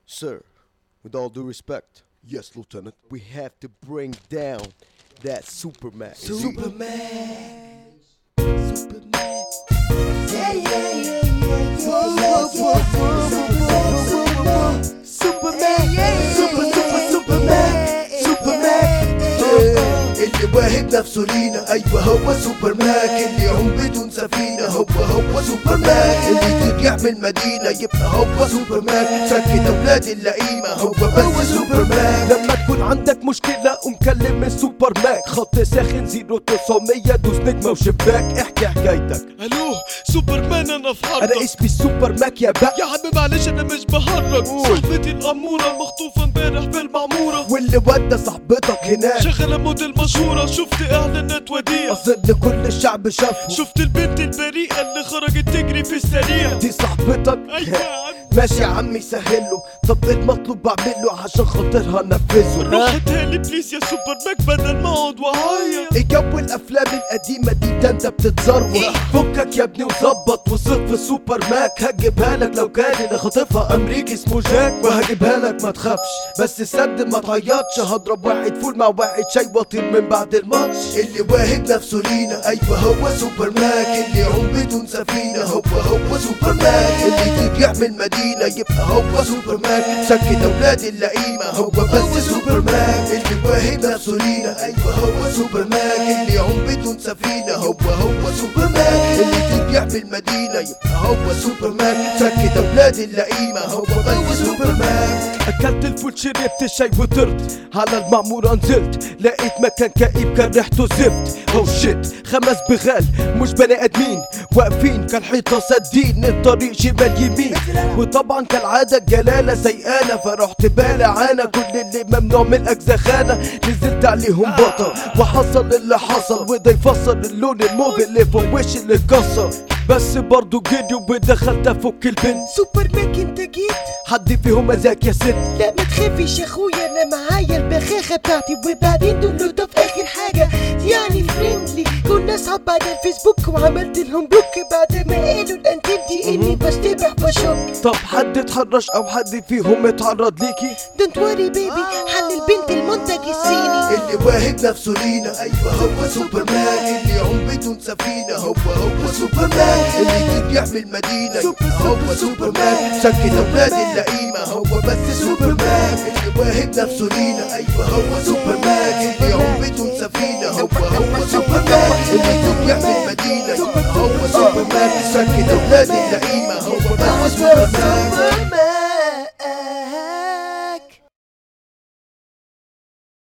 Sir, with all due respect, Yes, Lieutenant. we have to bring down that Superman. Superman. Superman. Yeah, yeah, yeah, yeah, yeah, yeah, Superman. Super, super, Superman. Superman. اللي واهب نفسه لينا ايوه هو سوبر ماك اللي يعوم بدون سفينه هو هو سوبر ماك اللي ترجع من المدينه يبقى هو سوبر ماك سكت اولاد اللئيمه هو بس سوبر ماك لما تكون عندك مشكلة قوم كلم السوبر ماك خط ساخن زيرو تسعمية دوس نجمة وشباك احكي حكايتك الو سوبرمان انا في انا حارتك اسمي السوبر ماك يا بقى يا عم معلش انا مش بهرج صاحبتي الاموره مخطوفه امبارح في المعموره واللي ودى صاحبتك هناك شغاله موديل مشهوره شفت اعلانات وديع اظن كل الشعب شافه شفت البنت البريئه اللي خرجت تجري في السريع دي صاحبتك ايوه يا عم ماشي يا عمي سهله طب إيه المطلوب بعمله عشان خاطرها نفذه روحتها لي بليز يا سوبر ماك بدل ما اقعد واعيط ايه جو الافلام القديمه دي ده انت بتتزروق فكك يا ابني وظبط وثق في سوبر ماك هجيبها لك لو كان اللي خاطفها امريكي اسمه جاك وهجيبها لك ما تخافش بس سد ما تعيطش هضرب واحد فول مع واحد شاي واطير من بعد الماتش اللي واهب نفسه لينا ايوه هو سوبر ماك اللي يعوم بدون سفينه هو هو سوبر ماك اللي ترجع من المدينه يبقى هو سوبر ماك سكت اولاد اللئيمه هو بس سوبر ماك اللي واهب نفسه لينا ايوه هو سوبر ماك اللي يعوم بدون سفينه هو هو سوبر ماك اللي ترجع من المدينه يبقى هو سوبر ماك سكت اولاد اللئيمه هو بس سوبر ماك اكلت الفول شربت الشاي وطرت على المعمورة نزلت لقيت مكان كئيب كان ريحته زفت او شيت خمس بغال مش بني ادمين واقفين كالحيطة سادين الطريق شمال يمين وطبعا كالعادة الجلالة سيئانة فرحت بالعانة كل اللي ممنوع من الاجزخانة نزلت عليهم بطل وحصل اللي حصل وده يفسر اللون الموف اللي فوق وش اللي اتكسر بس برضو جريوا ودخلت افك البنت سوبر ماك انت جيت حد فيهم مزاج يا ست لا ما تخافيش يا اخويا انا معايا البخاخه بتاعتي وبعدين دول ده في اخر حاجه يعني فريندلي كنا اصحاب على الفيسبوك وعملت لهم بلوك بعد ما قالوا الانتمتي اني بشتبه بشك طب حد اتحرش او حد فيهم اتعرض ليكي دونت وري بيبي حل البنت المنتج الصيني اللي واهب نفسه لينا ايوه هو سوبر مان اللي يعوم بدون سفينه هو هو سوبر مان اللي ترجع من المدينه يبقى هو سوبر مان سكت اولاد اللئيمه هو بس سوبر مان اللي واهب نفسه لينا ايوه هو سوبر مان اللي يعوم بدون سفينه هو هو سوبر مان اللي ترجع من المدينه يبقى هو سوبر مان سكت اولاد اللئيمه هو بس سوبر مان سوبر مان